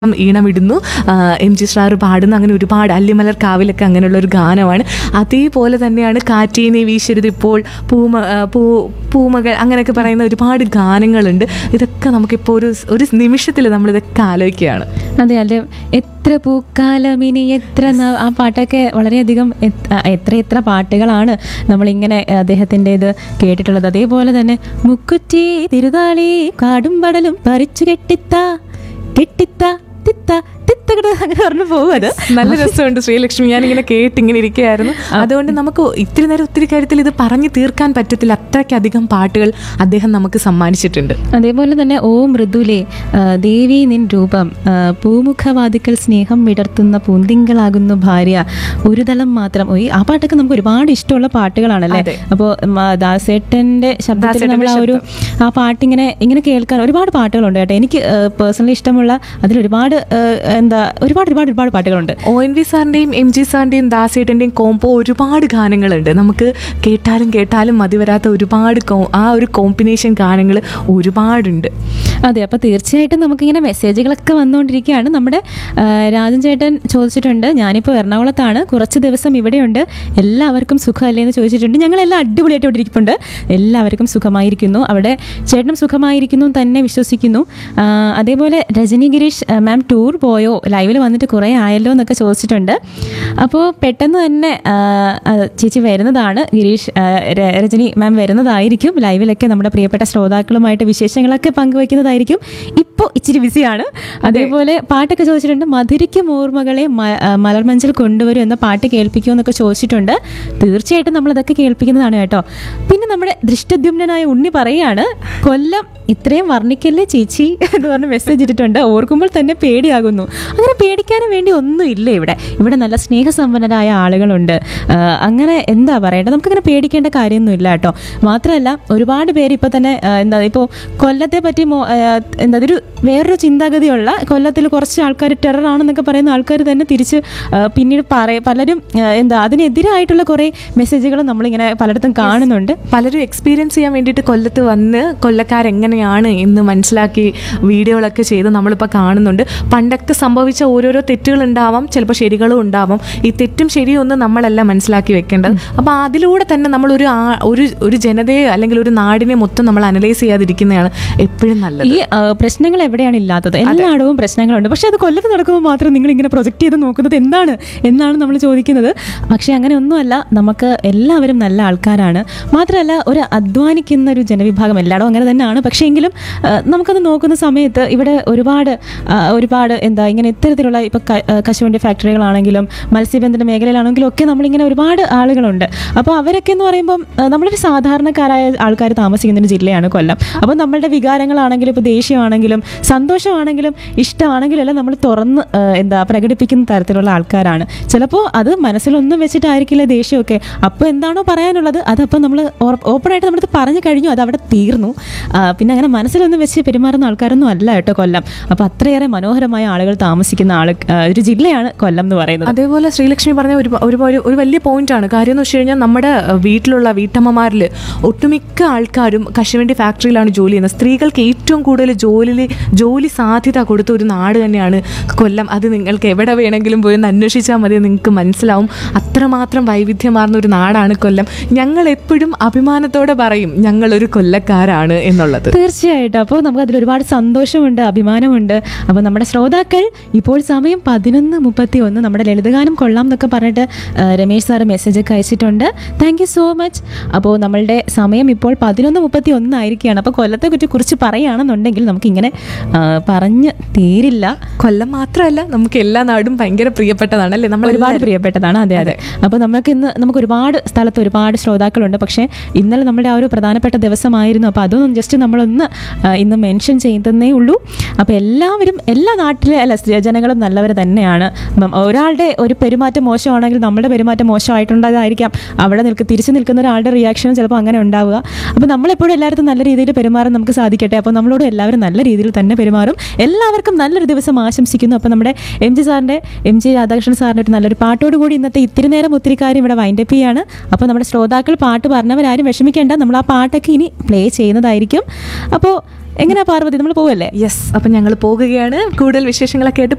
ഈണമിടുന്നു ആ, M G star പാടുന്നു അങ്ങനെ ഒരുപാട് അല്ലിമലർ കാവിലൊക്കെ അങ്ങനെയുള്ള ഒരു ഗാനമാണ് അതേപോലെ തന്നെയാണ് കാറ്റീനെ വീശരുത് ഇപ്പോൾ പൂമ ആ, പൂ പൂമകൾ അങ്ങനെയൊക്കെ പറയുന്ന ഒരുപാട് ഗാനങ്ങളുണ്ട് ഇതൊക്കെ നമുക്കിപ്പോൾ ഒരു ഒരു നിമിഷത്തിൽ നമ്മളിതൊക്കെ ആലോചിക്കുകയാണ് അതെ അല്ലെ എത്ര പൂക്കാലമിനി എത്ര ന- ആ പാട്ടൊക്കെ വളരെയധികം എത്- ആ, എത്ര എത്ര പാട്ടുകളാണ് നമ്മളിങ്ങനെ അദ്ദേഹത്തിൻ്റെ ഇത് കേട്ടിട്ടുള്ളത് അതേപോലെ തന്നെ മുക്കുറ്റി തിരുതാളി കാടും പടലും പറിച്ചു കെട്ടിത്ത കെട്ടിത്ത തിത്ത തിത്തകട അങ്ങനെ പറഞ്ഞു പോകും അത് നല്ല രസമുണ്ട് ശ്രീലക്ഷ്മി ഞാനിങ്ങനെ കേട്ട് ഇങ്ങനെ ഇരിക്കുകയായിരുന്നു അതുകൊണ്ട് നമുക്ക് ഇത്തിരി നേരം ഒത്തിരി കാര്യത്തിൽ ഇത് പറഞ്ഞു തീർക്കാൻ പറ്റത്തില്ല അത്രയ്ക്കധികം പാട്ടുകൾ അദ്ദേഹം നമുക്ക് സമ്മാനിച്ചിട്ടുണ്ട് അതേപോലെ തന്നെ ഓ മൃദുലേ ആ, ദേവി നിൻ രൂപം ആ, പൂമുഖവാതിക്കൽ സ്നേഹം വിടർത്തുന്ന പൂന്തിങ്കളാകുന്നു ഭാര്യ ഒരു തളം മാത്രം ഓ, ഈ ആ പാട്ടൊക്കെ നമുക്ക് ഒരുപാട് ഇഷ്ടമുള്ള പാട്ടുകളാണല്ലേ അതെ. അപ്പോൾ ദാസേട്ടന്റെ ശബ്ദത്തിൽ ദാസേട്ടന്റെ നമ്മൾ ആ ഒരു ആ പാട്ടിങ്ങനെ ഇങ്ങനെ കേൾക്കാൻ ഒരുപാട് പാട്ടുകളുണ്ട് കേട്ടോ എനിക്ക് പേഴ്സണലി ഇഷ്ടമുള്ള അതിൽ ഒരുപാട് ആ, എന്താ ഒരുപാട് ഒരുപാട് ഒരുപാട് പാട്ടുകളുണ്ട് ഒ എൻ വി സാറിൻ്റെയും എം ജി സാറിൻ്റെയും ദാസേട്ടൻ്റെയും കോംബോ ഒരുപാട് ഗാനങ്ങളുണ്ട് നമുക്ക് കേട്ടാലും കേട്ടാലും മതി വരാത്ത ഒരുപാട് കോ- ആ ഒരു കോമ്പിനേഷൻ ഗാനങ്ങൾ ഒരുപാടുണ്ട് അതെ അപ്പോൾ തീർച്ചയായിട്ടും നമുക്കിങ്ങനെ മെസ്സേജുകളൊക്കെ വന്നുകൊണ്ടിരിക്കുകയാണ് നമ്മുടെ ആ, രാജൻ ചേട്ടൻ ചോദിച്ചിട്ടുണ്ട് ഞാനിപ്പോൾ എറണാകുളത്താണ് കുറച്ച് ദിവസം ഇവിടെയുണ്ട് എല്ലാവർക്കും സുഖമല്ലേ എന്ന് ചോദിച്ചിട്ടുണ്ട് ഞങ്ങളെല്ലാം അടിപൊളിയായിട്ട് ഇവിടെ ഇരിപ്പുണ്ട് എല്ലാവർക്കും സുഖമായിരിക്കുന്നു അവിടെ ചേട്ടനും സുഖമായിരിക്കുന്നു എന്ന് തന്നെ വിശ്വസിക്കുന്നു ആ, അതേപോലെ രജനി ഗിരീഷ് ആ, മാം ടൂർ പോയോ ലൈവിൽ വന്നിട്ട് കുറേ ആയല്ലോ എന്നൊക്കെ ചോദിച്ചിട്ടുണ്ട് അപ്പോൾ പെട്ടെന്ന് തന്നെ ആ, ആ, ചേച്ചി വരുന്നതാണ് ഗിരീഷ് ആ, ര- രജനി മാം വരുന്നതായിരിക്കും ലൈവിലൊക്കെ നമ്മുടെ പ്രിയപ്പെട്ട ശ്രോതാക്കളുമായിട്ട് വിശേഷങ്ങളൊക്കെ പങ്കുവയ്ക്കുന്നതായിരിക്കും ഇപ്പോൾ ഇച്ചിരി ബിസിയാണ് അതേപോലെ പാട്ടൊക്കെ ചോദിച്ചിട്ടുണ്ട് മധുരിക്കും ഓർമ്മകളെ മ- ആ, മലർമഞ്ചൽ കൊണ്ടുവരും എന്ന പാട്ട് കേൾപ്പിക്കുമോ എന്നൊക്കെ ചോദിച്ചിട്ടുണ്ട് തീർച്ചയായിട്ടും നമ്മളതൊക്കെ കേൾപ്പിക്കുന്നതാണ് കേട്ടോ പിന്നെ നമ്മുടെ ദൃഷ്ടദ്യുമ്നായ ഉണ്ണി പറയാണ് കൊല്ലം ഇത്രയും വർണ്ണിക്കല്ലേ ചേച്ചി എന്ന് പറഞ്ഞ് മെസ്സേജ് ഇട്ടിട്ടുണ്ട് ഓർക്കുമ്പോൾ തന്നെ പേടിയാകുന്നു അങ്ങനെ പേടിക്കാനും വേണ്ടി ഒന്നും ഇല്ല ഇവിടെ ഇവിടെ നല്ല സ്നേഹസമ്പന്നരായ ആളുകളുണ്ട് ആ, അങ്ങനെ എന്താ പറയേണ്ടത് നമുക്കങ്ങനെ പേടിക്കേണ്ട കാര്യമൊന്നും ഇല്ല കേട്ടോ മാത്രമല്ല ഒരുപാട് പേര് ഇപ്പോൾ തന്നെ ആ, എന്താ ഇപ്പോൾ കൊല്ലത്തെ പറ്റി മോ- ആ, എന്താ ഒരു വേറൊരു ചിന്താഗതിയുള്ള കൊല്ലത്തിൽ കുറച്ച് ആൾക്കാർ ടെറർ ആണെന്നൊക്കെ പറയുന്ന ആൾക്കാർ തന്നെ തിരിച്ച് ആ, പിന്നീട് പറയ പലരും ആ, എന്താ അതിനെതിരായിട്ടുള്ള കുറേ മെസ്സേജുകൾ നമ്മളിങ്ങനെ പലയിടത്തും കാണുന്നുണ്ട് പലരും എക്സ്പീരിയൻസ് ചെയ്യാൻ വേണ്ടിയിട്ട് കൊല്ലത്ത് വന്ന് കൊല്ലക്കാരെങ്ങനെയാണ് എന്ന് മനസ്സിലാക്കി വീഡിയോകളൊക്കെ ചെയ്ത് നമ്മളിപ്പോൾ കാണുന്നുണ്ട് പണ്ടൊക്കെ സംഭവിച്ച ഓരോരോ തെറ്റുകൾ ഉണ്ടാവാം ചിലപ്പോൾ ശരികളും ഉണ്ടാവാം ഈ തെറ്റും ശരിയും ഒന്നും നമ്മളല്ല മനസ്സിലാക്കി വെക്കേണ്ടത് അപ്പോൾ അതിലൂടെ തന്നെ നമ്മളൊരു ആ- ഒരു ഒരു ജനതയെ അല്ലെങ്കിൽ ഒരു നാടിനെ മൊത്തം നമ്മൾ അനലൈസ് ചെയ്യാതിരിക്കുന്നതാണ് എപ്പോഴും നല്ലത് ഈ ആ, പ്രശ്നങ്ങൾ എവിടെയാണ് ഇല്ലാത്തത് എല്ലായിടവും പ്രശ്നങ്ങളുണ്ട് പക്ഷെ അത് കൊല്ലത്ത് നടക്കുമ്പോൾ മാത്രം നിങ്ങൾ ഇങ്ങനെ പ്രൊജക്ട് ചെയ്ത് നോക്കുന്നത് എന്താണ് എന്നാണ് നമ്മൾ ചോദിക്കുന്നത് പക്ഷേ അങ്ങനെ ഒന്നുമല്ല നമുക്ക് എല്ലാവരും നല്ല ആൾക്കാരാണ് മാത്രമല്ല ഒരു അധ്വാനിക്കുന്ന ഒരു ജനവിഭാഗം എല്ലായിടവും അങ്ങനെ തന്നെയാണ് പക്ഷേ എങ്കിലും ആ, നമുക്കത് നോക്കുന്ന സമയത്ത് ഇവിടെ ഒരുപാട് ആ, ഒരുപാട് എന്താ ഇങ്ങനെ ഇത്തരത്തിലുള്ള ഇപ്പോൾ കശുവണ്ടി ഫാക്ടറികളാണെങ്കിലും മത്സ്യബന്ധന മേഖലയിലാണെങ്കിലും ഒക്കെ നമ്മളിങ്ങനെ ഒരുപാട് ആളുകളുണ്ട് അപ്പോൾ അവരൊക്കെ എന്ന് പറയുമ്പം ആ, നമ്മളൊരു സാധാരണക്കാരായ ആൾക്കാർ താമസിക്കുന്ന ഒരു ജില്ലയാണ് കൊല്ലം അപ്പോൾ നമ്മളുടെ വികാരങ്ങളാണെങ്കിലും ഇപ്പോൾ ദേഷ്യമാണെങ്കിലും സന്തോഷമാണെങ്കിലും ഇഷ്ടമാണെങ്കിലും എല്ലാം നമ്മൾ തുറന്ന് ആ, എന്താ പ്രകടിപ്പിക്കുന്ന തരത്തിലുള്ള ആൾക്കാരാണ് ചിലപ്പോൾ അത് മനസ്സിലൊന്നും വെച്ചിട്ടായിരിക്കില്ല ദേഷ്യമൊക്കെ അപ്പോൾ എന്താണോ പറയാനുള്ളത് അതപ്പോൾ നമ്മൾ ഓപ്പണായിട്ട് നമ്മളത് പറഞ്ഞു കഴിഞ്ഞു അത് അവിടെ തീർന്നു ആ, പിന്നെ അങ്ങനെ മനസ്സിലൊന്നും വെച്ച് പെരുമാറുന്ന ആൾക്കാരൊന്നും അല്ല കേട്ടോ കൊല്ലം അപ്പോൾ അത്രയേറെ മനോഹരമായ ആളുകൾ താമസിക്കുന്ന ആൾ ആ, ഒരു ജില്ലയാണ് കൊല്ലം എന്ന് പറയുന്നത് അതേപോലെ ശ്രീലക്ഷ്മി പറഞ്ഞ ഒരു ഒരുപാട് ഒരു വലിയ പോയിന്റാണ് കാര്യം എന്ന് വെച്ച് കഴിഞ്ഞാൽ നമ്മുടെ അഹ്, വീട്ടിലുള്ള വീട്ടമ്മമാരിൽ ഒട്ടുമിക്ക ആൾക്കാരും കശുവണ്ടി ഫാക്ടറിയിലാണ് ജോലി ചെയ്യുന്നത് സ്ത്രീകൾക്ക് ഏറ്റവും കൂടുതൽ ജോലി ജോലി സാധ്യത കൊടുത്ത ഒരു നാട് തന്നെയാണ് കൊല്ലം അത് നിങ്ങൾക്ക് എവിടെ വേണമെങ്കിലും പോയി ഒന്ന് അന്വേഷിച്ചാൽ മതി നിങ്ങൾക്ക് മനസ്സിലാവും അത്രമാത്രം വൈവിധ്യമാർന്ന ഒരു നാടാണ് കൊല്ലം ഞങ്ങൾ എപ്പോഴും അഭിമാനത്തോടെ പറയും ഞങ്ങളൊരു കൊല്ലക്കാരാണ് എന്നുള്ളത് തീർച്ചയായിട്ടും അപ്പോൾ നമുക്ക് അതിൽ ഒരുപാട് സന്തോഷമുണ്ട് അഭിമാനമുണ്ട് അപ്പോൾ നമ്മുടെ ശ്രോതാക്കൾ ഇപ്പോൾ സമയം പതിനൊന്ന് മുപ്പത്തി ഒന്ന് നമ്മുടെ ലളിതഗാനം കൊള്ളാം എന്നൊക്കെ പറഞ്ഞിട്ട് ആ, രമേശ് സാറ് മെസ്സേജൊക്കെ അയച്ചിട്ടുണ്ട് താങ്ക് യു സോ മച്ച് അപ്പോൾ നമ്മളുടെ സമയം ഇപ്പോൾ പതിനൊന്ന് മുപ്പത്തി ഒന്നായിരിക്കുകയാണ് അപ്പോൾ കൊല്ലത്തെ കുറിച്ച് കുറിച്ച് പറയുകയാണെന്നുണ്ടെങ്കിൽ നമുക്കിങ്ങനെ ആ, പറഞ്ഞ് തീരില്ല കൊല്ലം മാത്രമല്ല നമുക്ക് എല്ലാ നാടും ഭയങ്കര പ്രിയപ്പെട്ടതാണ് അല്ലേ നമ്മൾ ഒരുപാട് പ്രിയപ്പെട്ടതാണ് അതെ അതെ അപ്പോൾ നമുക്ക് ഇന്ന് നമുക്ക് ഒരുപാട് സ്ഥലത്ത് ഒരുപാട് ശ്രോതാക്കളുണ്ട് പക്ഷേ ഇന്നലെ നമ്മുടെ ആ ഒരു പ്രധാനപ്പെട്ട ദിവസമായിരുന്നു അപ്പോൾ അതൊന്നും ജസ്റ്റ് നമ്മളൊന്ന് ആ, ഇന്ന് മെൻഷൻ ചെയ്യുന്നതേ ഉള്ളൂ അപ്പോൾ എല്ലാവരും എല്ലാ നാട്ടിലെ അല്ല സ്ത്രീ- ജനങ്ങളും നല്ലവർ തന്നെയാണ് ഉം, ഒരാളുടെ ഒരു പെരുമാറ്റം മോശമാണെങ്കിൽ നമ്മുടെ പെരുമാറ്റം മോശമായിട്ടുണ്ടായതായിരിക്കാം അവിടെ നിൽക്ക് തിരിച്ചു നിൽക്കുന്ന ഒരാളുടെ റിയാക്ഷനും ചിലപ്പോൾ അങ്ങനെ ഉണ്ടാവുക അപ്പോൾ നമ്മളെപ്പോഴും എല്ലായിടത്തും നല്ല രീതിയിൽ പെരുമാറാൻ നമുക്ക് സാധിക്കട്ടെ അപ്പോൾ നമ്മളോട് എല്ലാവരും നല്ല രീതിയിൽ തന്നെ പെരുമാറും എല്ലാവർക്കും നല്ലൊരു ദിവസം ആശംസിക്കുന്നു അപ്പോൾ നമ്മുടെ എം ജി സാറിൻ്റെ എം ജി രാധാകൃഷ്ണൻ സാറിൻ്റെ ഒരു നല്ലൊരു പാട്ടോട് കൂടി ഇന്നത്തെ ഇത്തിരി നേരം ഒത്തിരി കാര്യം ഇവിടെ വൈൻഡപ്പ് ചെയ്യാണ് അപ്പോൾ നമ്മുടെ ശ്രോതാക്കൾ പാട്ട് പറഞ്ഞവരാരും വിഷമിക്കേണ്ട നമ്മൾ ആ പാട്ടൊക്കെ ഇനി പ്ലേ ചെയ്യുന്നതായിരിക്കും അപ്പോൾ എങ്ങനെയാ പാർവതി നമ്മൾ പോവല്ലേ യെസ് അപ്പം ഞങ്ങൾ പോകുകയാണ് കൂടുതൽ വിശേഷങ്ങളൊക്കെ ആയിട്ട്